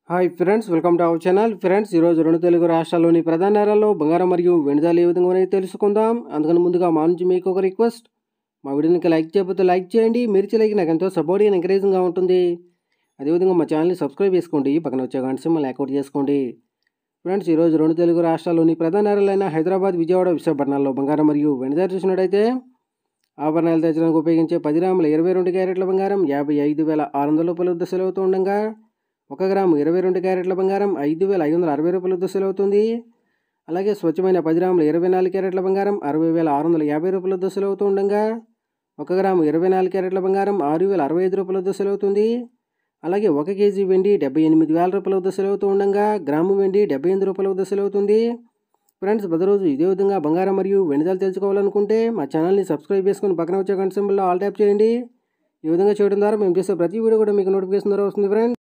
hi friends welcome to our channel friends ఈరోజు రెండు తెలుగు రాష్ట్రాల్లోని ప్రధాన నగరాల్లో బంగారం మరియు వెనుజాలు ఏ విధంగా ఉన్నాయో తెలుసుకుందాం అందుకని ముందుగా మా నుంచి మీకు ఒక రిక్వెస్ట్ మా వీడియోకి లైక్ చేయకపోతే లైక్ చేయండి మీరు చేయలేక నాకు ఎంతో సపోర్ట్ అండ్ ఎంకరేజింగ్గా ఉంటుంది అదేవిధంగా మా ఛానల్ని సబ్స్క్రైబ్ చేసుకోండి పక్కన వచ్చే గంట సింబల్ యాక్టివేట్ చేసుకోండి ఫ్రెండ్స్ ఈరోజు రెండు తెలుగు రాష్ట్రాల్లోని ప్రధాన నగరాలైన హైదరాబాద్ విజయవాడ విశాఖపట్నాల్లో బంగారం మరియు వెనుజాలు చూసినట్టయితే ఆభరణాలు తెచ్చడానికి ఉపయోగించే పది గ్రాముల ఇరవై రెండు క్యారెట్ల బంగారం యాభై ఐదు వేల ఆరు వందల రూపాయల వద్ద సెలవుతూ ఉండగా ఒక గ్రాము ఇరవై రెండు క్యారెట్ల బంగారం ఐదు వేల ఐదు వందల అరవై రూపాయల వద్ద సెలవుతుంది అలాగే స్వచ్ఛమైన పది గ్రాముల ఇరవై నాలుగు క్యారెట్ల బంగారం అరవై వేల ఆరు వందల యాభై రూపాయల వద్ద సెలవుతూ ఉండగా ఒక గ్రాము ఇరవై నాలుగు క్యారెట్ల బంగారం ఆరు వేల అరవై ఐదు రూపాయల వద్ద సెలవుతుంది అలాగే ఒక కేజీ వెండి డెబ్బై ఎనిమిది వేల రూపాయల వద్ద సెలవుతూ ఉండగా గ్రాము వెండి డెబ్బై ఎనిమిది రూపాయల వద్ద సెలవుతుంది ఫ్రెండ్స్ ప్రతిరోజు ఇదే విధంగా బంగారం మరియు వెనుదలు తెలుసుకోవాలనుకుంటే మా ఛానల్ని సబ్స్క్రైబ్ చేసుకుని పక్కన వచ్చే గంట సింబల్లో ఆల్ ట్యాప్ చేయండి ఈ విధంగా చేయడం ద్వారా మేము చేసే ప్రతి వీడియో కూడా మీకు నోటిఫికేషన్ ద్వారా వస్తుంది ఫ్రెండ్స్